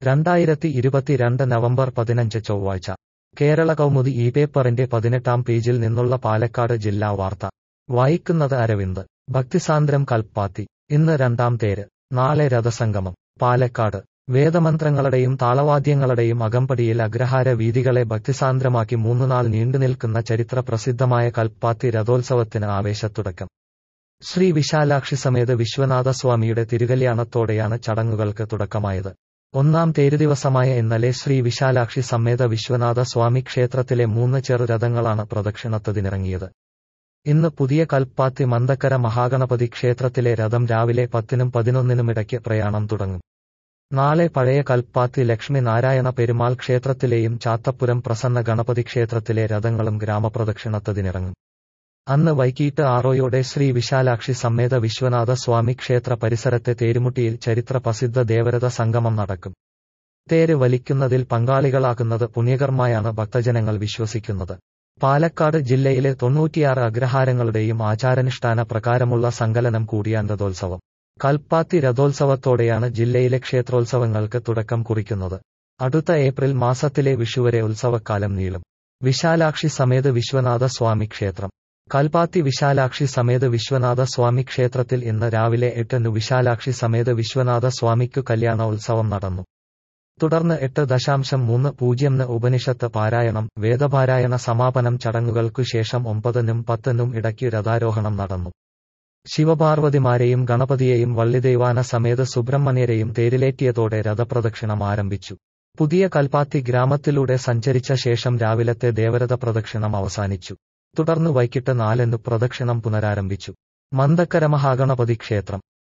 രണ്ടായിരത്തി ഇരുപത്തിരണ്ട് നവംബർ പതിനഞ്ച് ചൊവ്വാഴ്ച കേരള കൗമുദി ഈ പേപ്പറിന്റെ പതിനെട്ടാം പേജിൽ നിന്നുള്ള പാലക്കാട് ജില്ലാ വാർത്ത വായിക്കുന്നത് അരവിന്ദ് ഭക്തിസാന്ദ്രം കൽപ്പാത്തി ഇന്ന് രണ്ടാം തേര് നാളെ രഥസംഗമം പാലക്കാട് വേദമന്ത്രങ്ങളുടെയും താളവാദ്യങ്ങളുടെയും അകമ്പടിയിൽ അഗ്രഹാര വീതികളെ ഭക്തിസാന്ദ്രമാക്കി മൂന്നുനാൾ നീണ്ടുനിൽക്കുന്ന ചരിത്ര പ്രസിദ്ധമായ കൽപ്പാത്തി രഥോത്സവത്തിന് ആവേശത്തുടക്കം ശ്രീ വിശാലാക്ഷി സമേത വിശ്വനാഥസ്വാമിയുടെ തിരുകല്യാണത്തോടെയാണ് ചടങ്ങുകൾക്ക് തുടക്കമായത് ഒന്നാം തേരുദിവസമായ ഇന്നലെ ശ്രീ വിശാലാക്ഷി സമേത വിശ്വനാഥ സ്വാമി ക്ഷേത്രത്തിലെ മൂന്ന് ചെറുരഥങ്ങളാണ് പ്രദക്ഷിണത്തതിനിറങ്ങിയത് ഇന്ന് പുതിയ കൽപ്പാത്തി മന്തക്കര മഹാഗണപതി ക്ഷേത്രത്തിലെ രഥം രാവിലെ പത്തിനും പതിനൊന്നിനുമിടയ്ക്ക് പ്രയാണം തുടങ്ങും നാളെ പഴയ കൽപ്പാത്തി ലക്ഷ്മി നാരായണ പെരുമാൾ ക്ഷേത്രത്തിലെയും ചാത്തപ്പുരം പ്രസന്ന ഗണപതി ക്ഷേത്രത്തിലെ രഥങ്ങളും ഗ്രാമപ്രദക്ഷിണത്തതിനിറങ്ങും അന്ന് വൈകീട്ട് ആറോയോടെ ശ്രീ വിശാലാക്ഷി സമേത വിശ്വനാഥ സ്വാമി ക്ഷേത്ര പരിസരത്തെ തേരുമുട്ടിയിൽ ചരിത്ര പ്രസിദ്ധ ദേവരഥ സംഗമം നടക്കും തേര് വലിക്കുന്നതിൽ പങ്കാളികളാകുന്നത് പുണ്യകർമായാണ് ഭക്തജനങ്ങൾ വിശ്വസിക്കുന്നത് പാലക്കാട് ജില്ലയിലെ തൊണ്ണൂറ്റിയാറ് അഗ്രഹാരങ്ങളുടെയും ആചാരാനുഷ്ഠാന പ്രകാരമുള്ള സങ്കലനം കൂടിയാണ് രഥോത്സവം കൽപ്പാത്തി രഥോത്സവത്തോടെയാണ് ജില്ലയിലെ ക്ഷേത്രോത്സവങ്ങൾക്ക് തുടക്കം കുറിക്കുന്നത് അടുത്ത ഏപ്രിൽ മാസത്തിലെ വിഷുവരെ ഉത്സവക്കാലം നീളും വിശാലാക്ഷി സമേത വിശ്വനാഥ സ്വാമി ക്ഷേത്രം കൽപ്പാത്തി വിശാലാക്ഷി സമേത വിശ്വനാഥ സ്വാമി ക്ഷേത്രത്തിൽ ഇന്ന് രാവിലെ എട്ടിനു വിശാലാക്ഷി സമേത വിശ്വനാഥ സ്വാമിക്കു കല്യാണ ഉത്സവം നടന്നു തുടർന്ന് എട്ട് ദശാംശം മൂന്ന് പൂജ്യംന് ഉപനിഷത്ത് പാരായണം വേദപാരായണ സമാപനം ചടങ്ങുകൾക്കു ശേഷം ഒമ്പതിനും പത്തിനും ഇടയ്ക്ക് രഥാരോഹണം നടന്നു ശിവപാർവതിമാരെയും ഗണപതിയെയും വള്ളിദൈവാന സമേത സുബ്രഹ്മണ്യരെയും തേരിലേറ്റിയതോടെ രഥപ്രദക്ഷിണം ആരംഭിച്ചു പുതിയ കൽപ്പാത്തി ഗ്രാമത്തിലൂടെ സഞ്ചരിച്ച ശേഷം രാവിലത്തെ ദേവരഥ പ്രദക്ഷിണം അവസാനിച്ചു തുടർന്ന് വൈകിട്ട് നാലിനു പ്രദക്ഷിണം പുനരാരംഭിച്ചു മന്തക്കര മഹാഗണപതി ക്ഷേത്രം